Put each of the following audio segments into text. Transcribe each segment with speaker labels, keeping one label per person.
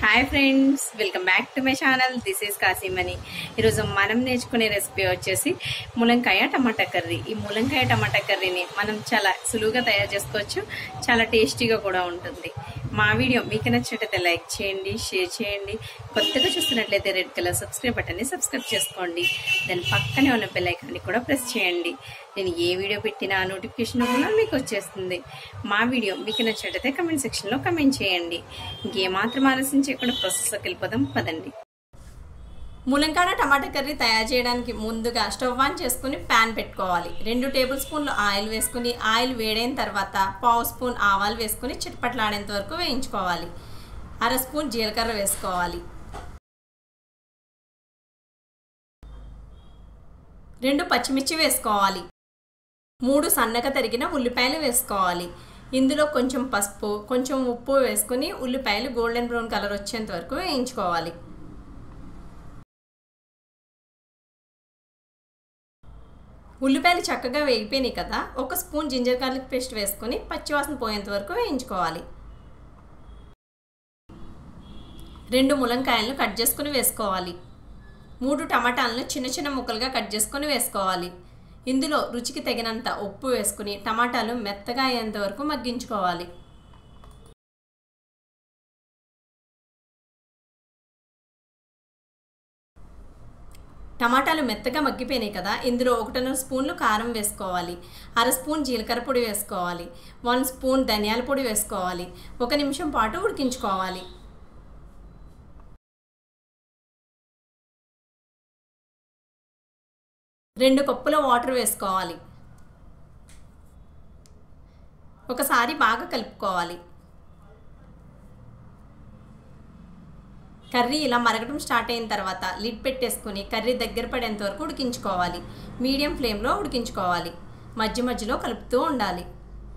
Speaker 1: hi friends welcome back to my channel this is Kasimani ఈరోజు మనం నేర్చుకునే రెసిపీ వచ్చేసి ములంకాయ టమాటా కర్రీ ఈ ములంకాయ టమాటా కర్రీని మనం చాలా సులువుగా తయారు చేసుకోవచ్చు చాలా టేస్టీగా కూడా ఉంటుంది మా వీడియో మీకు నచ్చినట్లయితే లైక్ చేయండి షేర్ చేయండి కొత్తగా చూస్తున్నట్లయితే రెడ్ కలర్ సబ్స్క్రైబ్ బటన్ని సబ్స్క్రైబ్ చేసుకోండి దాని పక్కనే ఉన్న బెల్ ఐకాన్ని కూడా ప్రెస్ చేయండి నేను ఏ వీడియో పెట్టినా నోటిఫికేషన్ కూడా మీకు వచ్చేస్తుంది మా వీడియో మీకు నచ్చినట్లయితే కమెంట్ సెక్షన్లో కమెంట్ చేయండి ఇంకేమాత్రం ఆలస్యం చేయకుండా ప్రాసెస్లోకి వెళ్ళిపోదాం పదండి ములంకాడ టమాటా కర్రీ తయారు చేయడానికి ముందుగా స్టవ్ ఆన్ చేసుకుని ప్యాన్ పెట్టుకోవాలి రెండు టేబుల్ స్పూన్లు ఆయిల్ వేసుకుని ఆయిల్ వేడైన తర్వాత పావు స్పూన్ ఆవాలు వేసుకుని చిట్పట్లాడేంత వరకు వేయించుకోవాలి అర స్పూన్ జీలకర్ర వేసుకోవాలి రెండు పచ్చిమిర్చి వేసుకోవాలి మూడు సన్నగా తరిగిన ఉల్లిపాయలు వేసుకోవాలి ఇందులో కొంచెం పసుపు కొంచెం ఉప్పు వేసుకుని ఉల్లిపాయలు గోల్డెన్ బ్రౌన్ కలర్ వచ్చేంత వరకు వేయించుకోవాలి ఉల్లిపాయలు చక్కగా వేగిపోయినాయి కదా ఒక స్పూన్ జింజర్ గార్లిక్ పేస్ట్ వేసుకొని పచ్చివాసన పోయేంత వరకు వేయించుకోవాలి రెండు ములంకాయలను కట్ చేసుకుని వేసుకోవాలి మూడు టమాటాలను చిన్న చిన్న ముక్కలుగా కట్ చేసుకొని వేసుకోవాలి ఇందులో రుచికి తగినంత ఉప్పు వేసుకుని టమాటాలు మెత్తగా అయ్యేంత వరకు మగ్గించుకోవాలి టమాటాలు మెత్తగా మగ్గిపోయినాయి కదా ఇందులో ఒకటిన్నర స్పూన్లు కారం వేసుకోవాలి అర స్పూన్ జీలకర్ర పొడి వేసుకోవాలి వన్ స్పూన్ ధనియాల పొడి వేసుకోవాలి ఒక నిమిషం పాటు ఉడికించుకోవాలి రెండు కప్పుల వాటర్ వేసుకోవాలి ఒకసారి బాగా కలుపుకోవాలి కర్రీ ఇలా మరగడం స్టార్ట్ అయిన తర్వాత లిడ్ పెట్టేసుకుని కర్రీ దగ్గర పడేంత వరకు ఉడికించుకోవాలి మీడియం ఫ్లేమ్లో ఉడికించుకోవాలి మధ్య మధ్యలో కలుపుతూ ఉండాలి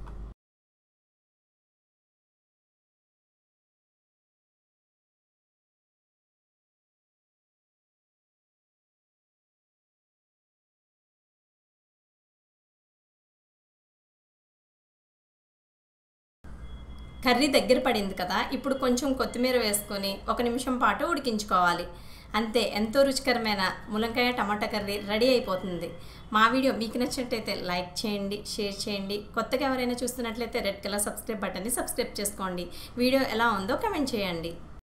Speaker 1: కర్రీ దగ్గర పడింది కదా ఇప్పుడు కొంచెం కొత్తిమీర వేసుకొని ఒక నిమిషం పాటు ఉడికించుకోవాలి అంతే ఎంతో రుచికరమైన ములంకాయ టమాటా కర్రీ రెడీ అయిపోతుంది మా వీడియో మీకు నచ్చినట్లయితే లైక్ చేయండి షేర్ చేయండి కొత్తగా ఎవరైనా చూస్తున్నట్లయితే రెడ్ కలర్ సబ్స్క్రైబ్ బటన్ని సబ్స్క్రైబ్ చేసుకోండి వీడియో ఎలా ఉందో కమెంట్ చేయండి